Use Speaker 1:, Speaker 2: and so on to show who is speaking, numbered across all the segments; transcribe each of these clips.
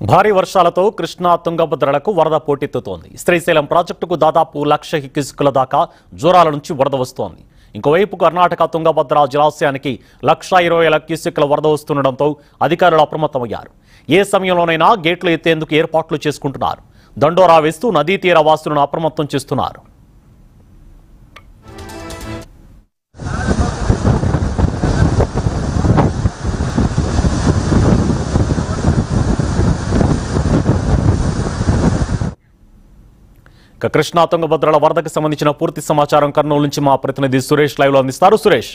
Speaker 1: భారీ వర్షాలతో కృష్ణా తుంగభద్రలకు వరద పోటెత్తుతోంది శ్రీశైలం ప్రాజెక్టుకు దాదాపు లక్ష క్యూసెక్కుల దాకా జూరాల నుంచి వరద వస్తోంది ఇంకోవైపు కర్ణాటక తుంగభద్ర జలాశయానికి లక్ష ఇరవై వేల క్యూసెక్కుల వరద వస్తుండటంతో అధికారులు అప్రమత్తమయ్యారు ఏ సమయంలోనైనా గేట్లు ఎత్తేందుకు ఏర్పాట్లు చేసుకుంటున్నారు దండోరా వేస్తూ నదీ తీర వాసులను అప్రమత్తం చేస్తున్నారు ఇక కృష్ణా తుంగభద్రల వరదకు సంబంధించిన పూర్తి సమాచారం కర్నూలు నుంచి మా ప్రతినిధి సురేష్ లైవ్ లో అందిస్తారు సురేష్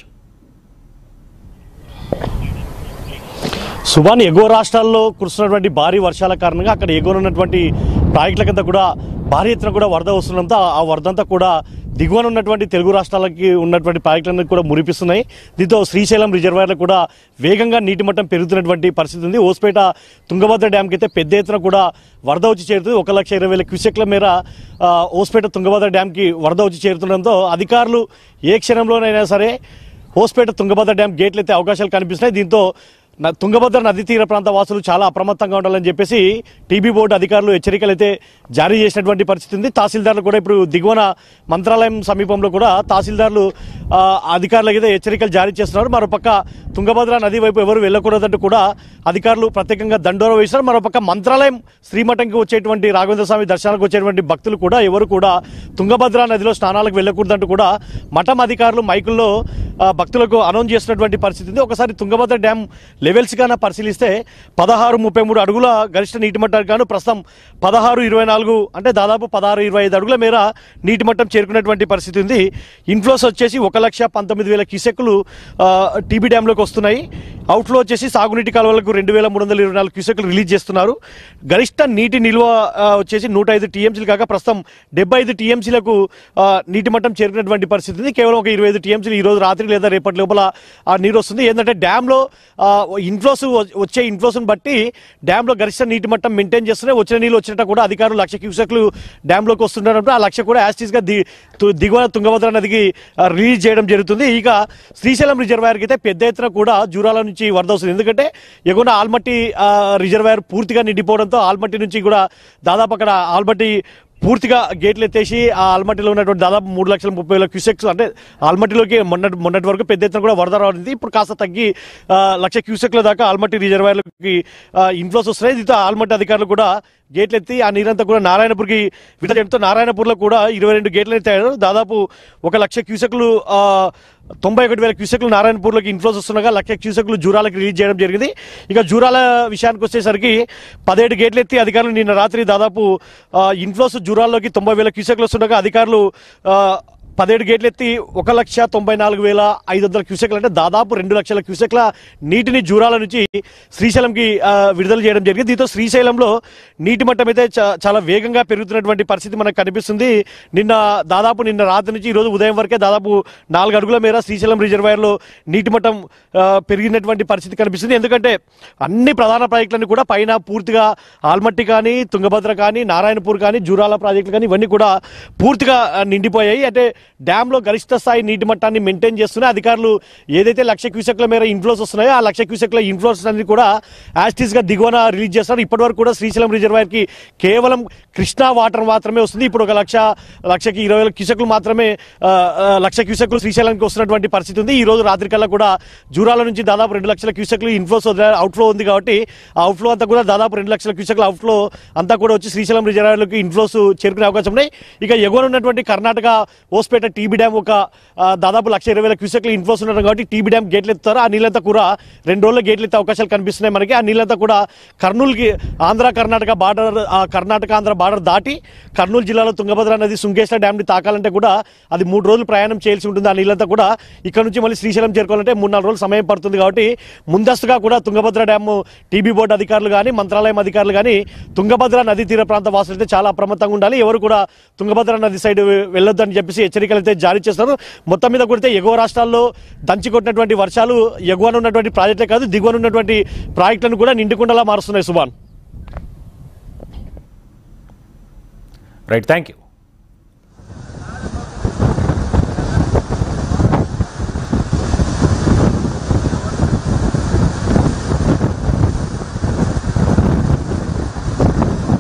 Speaker 2: సుభాన్ ఎగువ రాష్ట్రాల్లో కురుస్తున్నటువంటి భారీ వర్షాల కారణంగా అక్కడ ఎగువన ఉన్నటువంటి ప్రాజెక్టులకంతా కూడా భారీ ఎత్తున కూడా వరద వస్తుండడంతో ఆ వరద అంతా కూడా దిగువన ఉన్నటువంటి తెలుగు రాష్ట్రాలకి ఉన్నటువంటి ప్రాజెక్టులన్నీ కూడా మురిపిస్తున్నాయి దీంతో శ్రీశైలం రిజర్వాయర్లో కూడా వేగంగా నీటి మట్టం పెరుగుతున్నటువంటి పరిస్థితి ఉంది ఓస్పేట తుంగభద్ర డ్యాంకి అయితే పెద్ద ఎత్తున కూడా వరద వచ్చి చేరుతుంది ఒక లక్ష ఇరవై వేల క్యూసెక్ల మేర ఆ, ఓస్పేట తుంగభద్ర డ్యాంకి వరద వచ్చి చేరుతుండడంతో అధికారులు ఏ క్షణంలోనైనా సరే హోస్పేట తుంగభద్ర డ్యాం గేట్లు ఎత్తే అవకాశాలు కనిపిస్తున్నాయి దీంతో న- తుంగభద్ర నదీ తీర ప్రాంత వాసులు చాలా అప్రమత్తంగా ఉండాలని చెప్పేసి టీబీ బోర్డు అధికారులు హెచ్చరికలు అయితే జారీ చేసినటువంటి పరిస్థితి ఉంది తహసీల్దార్లు కూడా ఇప్పుడు దిగువన మంత్రాలయం సమీపంలో కూడా తహసీల్దార్లు ఆ, అధికారులకు అయితే హెచ్చరికలు జారీ చేస్తున్నారు మరోపక్క తుంగభద్ర నది వైపు ఎవరు వెళ్ళకూడదంటూ కూడా అధికారులు ప్రత్యేకంగా దండోర వేశారు మరోపక్క మంత్రాలయం శ్రీమఠంకి వచ్చేటువంటి రాఘవేంద్ర స్వామి దర్శనాలకు వచ్చేటువంటి భక్తులు కూడా ఎవరు కూడా తుంగభద్ర నదిలో స్నానాలకు వెళ్ళకూడదంటూ కూడా మఠం అధికారులు మైకుల్లో ఆ, భక్తులకు అనౌన్స్ చేసినటువంటి పరిస్థితి ఉంది ఒకసారి తుంగభద్ర డ్యామ్ లెవెల్స్ గాన పరిశీలిస్తే పదహారు ముప్పై మూడు అడుగుల గరిష్ట నీటి మట్టానికి గాను ప్రస్తుతం పదహారు ఇరవై నాలుగు అంటే దాదాపు పదహారు ఇరవై ఐదు అడుగుల మేర నీటి మట్టం చేరుకున్నటువంటి పరిస్థితి ఉంది ఇన్ఫ్లోస్ వచ్చేసి ఒక లక్ష పంతొమ్మిది వేల క్యూసెక్లు టీబీ డ్యాంలోకి వస్తున్నాయి అవుట్ఫ్లో వచ్చేసి సాగునీటి కాలువలకు రెండు వేల మూడు వందల ఇరవై నాలుగు క్యూసెక్లు రిలీజ్ చేస్తున్నారు గరిష్ట నీటి నిల్వ ఆ, వచ్చేసి నూట ఐదు టీఎంసీలు కాక ప్రస్తుతం డెబ్బై ఐదు టీఎంసీలకు నీటి మట్టం చేరుకున్నటువంటి పరిస్థితి ఉంది కేవలం ఒక ఇరవై ఐదు టీఎంసీలు ఈ రోజు రాత్రి లేదా రేపటి లోపల ఆ నీరు వస్తుంది ఏంటంటే డ్యాంలో ఇన్ఫ్లోస్ వచ్చే ఇన్ఫ్లోస్ని బట్టి డ్యాంలో గరిష్ట నీటి మట్టం మెయింటైన్ చేస్తున్నాయి వచ్చిన నీళ్ళు వచ్చినట్టు కూడా అధికారులు లక్ష క్యూసెక్లు డ్యాంలోకి వస్తున్నప్పుడు ఆ లక్ష కూడా యాస్టీస్గా ది తు- దిగువన తుంగభద్ర నదికి ఆ, రిలీజ్ చేయడం జరుగుతుంది ఇక శ్రీశైలం రిజర్వాయర్కి అయితే పెద్ద ఎత్తున కూడా జూరాల నుంచి వరద వస్తుంది ఎందుకంటే ఎగువన ఆల్మట్టి ఆ, రిజర్వాయర్ పూర్తిగా నిండిపోవడంతో ఆల్మట్టి నుంచి కూడా దాదాపు అక్కడ ఆల్మట్టి పూర్తిగా గేట్లు ఎత్తేసి ఆ ఆల్మట్టిలో ఉన్నటువంటి దాదాపు మూడు లక్షల ముప్పై వేల క్యూసెక్స్ అంటే ఆల్మట్టిలోకి మొన్నటి మొన్నటి వరకు పెద్ద ఎత్తున కూడా వరద రావడింది ఇప్పుడు కాస్త తగ్గి ఆ, లక్ష క్యూసెక్ల దాకా ఆల్మట్టి రిజర్వాయర్లకి ఇన్ఫ్లోస్ వస్తున్నాయి దీంతో ఆల్మట్టి అధికారులు కూడా గేట్లు ఎత్తి ఆ నీరంతా కూడా నారాయణపూర్కి విడుదల చేయడంతో నారాయణపూర్లో కూడా ఇరవై రెండు గేట్లు ఎత్తారు దాదాపు ఒక లక్ష క్యూసెక్లు ఆ, తొంభై ఒకటి వేల క్యూసెక్లు నారాయణపూర్లోకి ఇన్ఫ్లోస్ వస్తుండగా లక్ష క్యూసెక్లు జూరాలకు రిలీజ్ చేయడం జరిగింది ఇక జూరాల విషయానికి వచ్చేసరికి పదిహేడు గేట్లు ఎత్తి అధికారులు నిన్న రాత్రి దాదాపు ఆ, ఇన్ఫ్లోస్ జూరాల్లోకి తొంభై వేల క్యూసెక్లు వస్తుండగా అధికారులు ఆ, పదిహేడు గేట్లు ఎత్తి ఒక లక్ష తొంభై నాలుగు వేల ఐదు వందల క్యూసెక్లు అంటే దాదాపు రెండు లక్షల క్యూసెక్ల నీటిని జూరాల నుంచి శ్రీశైలంకి ఆ, విడుదల చేయడం జరిగింది దీంతో శ్రీశైలంలో నీటి మట్టం అయితే చా- చాలా వేగంగా పెరుగుతున్నటువంటి పరిస్థితి మనకు కనిపిస్తుంది నిన్న దాదాపు నిన్న రాత్రి నుంచి ఈ రోజు ఉదయం వరకే దాదాపు నాలుగు అడుగుల మేర శ్రీశైలం రిజర్వాయర్లో నీటి మట్టం ఆ, పెరిగినటువంటి పరిస్థితి కనిపిస్తుంది ఎందుకంటే అన్ని ప్రధాన ప్రాజెక్టులన్నీ కూడా పైన పూర్తిగా ఆల్మట్టి కానీ తుంగభద్ర కానీ నారాయణపూర్ కానీ జూరాల ప్రాజెక్టులు కానీ ఇవన్నీ కూడా పూర్తిగా ఆ, నిండిపోయాయి అంటే డ్యాంలో గరిష్ట స్థాయి నీటి మట్టాన్ని మెయింటైన్ చేస్తున్నాయి అధికారులు ఏదైతే లక్ష క్యూసెక్ల మేర ఇన్ఫ్లోస్ వస్తున్నాయో ఆ లక్ష క్యూసెక్ల ఇన్ఫ్లోస్ అన్ని కూడా యాస్టీస్ గా దిగువన రిలీజ్ చేస్తారు ఇప్పటి వరకు కూడా శ్రీశైలం రిజర్వాయర్ కి కేవలం కృష్ణా వాటర్ మాత్రమే వస్తుంది ఇప్పుడు ఒక లక్ష లక్షకి ఇరవై వేల క్యూసెక్లు మాత్రమే ఆ, ఆ, లక్ష క్యూసెక్లు శ్రీశైలంకి వస్తున్నటువంటి పరిస్థితి ఉంది ఈ రోజు రాత్రి కల్లా కూడా జూరాల నుంచి దాదాపు రెండు లక్షల క్యూసెక్లు ఇన్ఫ్లోస్ అవుట్ఫ్లో ఉంది కాబట్టి ఆ అవుట్ఫ్లో అంతా కూడా దాదాపు రెండు లక్షల క్యూసెక్ల అవుట్ఫ్లో అంతా కూడా వచ్చి శ్రీశైలం రిజర్వాయర్లోకి ఇన్ఫ్లోస్ చేరుకునే అవకాశం ఉన్నాయి ఇక ఎగువన ఉన్నటువంటి కర్ణాటక ఓస్పేట టీబీ డ్యామ్ ఒక ఆ, దాదాపు లక్ష ఇరవై వేల క్యూసెక్లు ఇన్ఫ్లోస్ ఉన్నారు కాబట్టి టీబీ డ్యామ్ గేట్లు ఎత్తారు ఆ నీళ్ళంతా కూడా రెండు రోజుల్లో గేట్లు ఎత్తే అవకాశాలు కనిపిస్తున్నాయి మనకి ఆ నీళ్ళంతా కూడా కర్నూలుకి ఆంధ్ర కర్ణాటక బార్డర్ ఆ కర్ణాటక ఆంధ్ర బార్డర్ దాటి కర్నూలు జిల్లాలో తుంగభద్ర నది సుంకేశ్వర డ్యామ్ ని తాకాలంటే కూడా అది మూడు రోజులు ప్రయాణం చేయాల్సి ఉంటుంది ఆ నీళ్ళంతా కూడా ఇక్కడ నుంచి మళ్ళీ శ్రీశైలం చేరుకోవాలంటే మూడు నాలుగు రోజులు సమయం పడుతుంది కాబట్టి ముందస్తుగా కూడా తుంగభద్ర డ్యామ్ టీబీ బోర్డు అధికారులు కానీ మంత్రాలయం అధికారులు కానీ తుంగభద్ర నది తీర ప్రాంత వాసులు అయితే చాలా అప్రమత్తంగా ఉండాలి ఎవరు కూడా తుంగభద్ర నది సైడ్ వెళ్ళొద్దని చెప్పేసి హెచ్చరికలు అయితే జారీ చేస్తారు మొత్తం మీద కొడితే ఎగువ రాష్ట్రాల్లో దంచి కొట్టినటువంటి వర్షాలు ఎగువన ఉన్నటువంటి ప్రాజెక్టులే కాదు దిగువన ఉన్నటువంటి ప్రాజెక్టులను కూడా నిండుకుండలా మారుస్తున్నాయి సుభాన్
Speaker 1: రైట్ థ్యాంక్ యూ